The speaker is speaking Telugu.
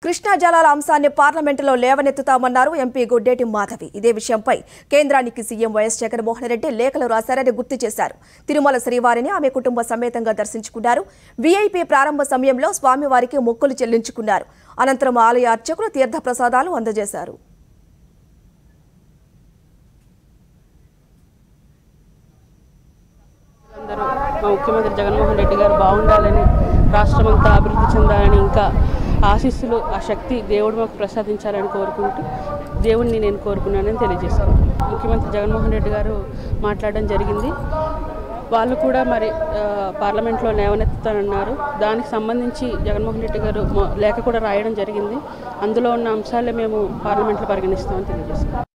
కృష్ణా జలాల అంశాన్ని పార్లమెంటులో లేవనెత్తుతామన్నారు ఎంపీ గుడ్డేటి మాధవి ఇదే విషయంపై కేంద్రానికి సీఎం వైఎస్ జగన్మోహన్ రెడ్డి లేఖలు రాశారని గుర్తు చేశారు తిరుమల శ్రీవారిని ఆమె కుటుంబ సమేతంగా దర్శించుకున్నారు వీఐపీ ప్రారంభ సమయంలో స్వామివారికి మొక్కులు చెల్లించుకున్నారు అనంతరం ఆలయ అర్చకులు తీర్థప్రసాదాలు అందజేశారు అందరూ మా ముఖ్యమంత్రి జగన్మోహన్ రెడ్డి గారు బాగుండాలని రాష్ట్రం అంతా అభివృద్ధి చెందాలని ఇంకా ఆశీస్సులు ఆ శక్తి దేవుడు మాకు ప్రసాదించాలని కోరుకుంటూ దేవుడిని నేను కోరుకున్నానని తెలియజేశాను ముఖ్యమంత్రి జగన్మోహన్ రెడ్డి గారు మాట్లాడడం జరిగింది వాళ్ళు కూడా మరి ఆ, పార్లమెంట్లో లేవనెత్తుతానన్నారు దానికి సంబంధించి జగన్మోహన్ రెడ్డి గారు మొ- లేఖ కూడా రాయడం జరిగింది అందులో ఉన్న అంశాలే మేము పార్లమెంట్లో పరిగణిస్తామని తెలియజేస్తాం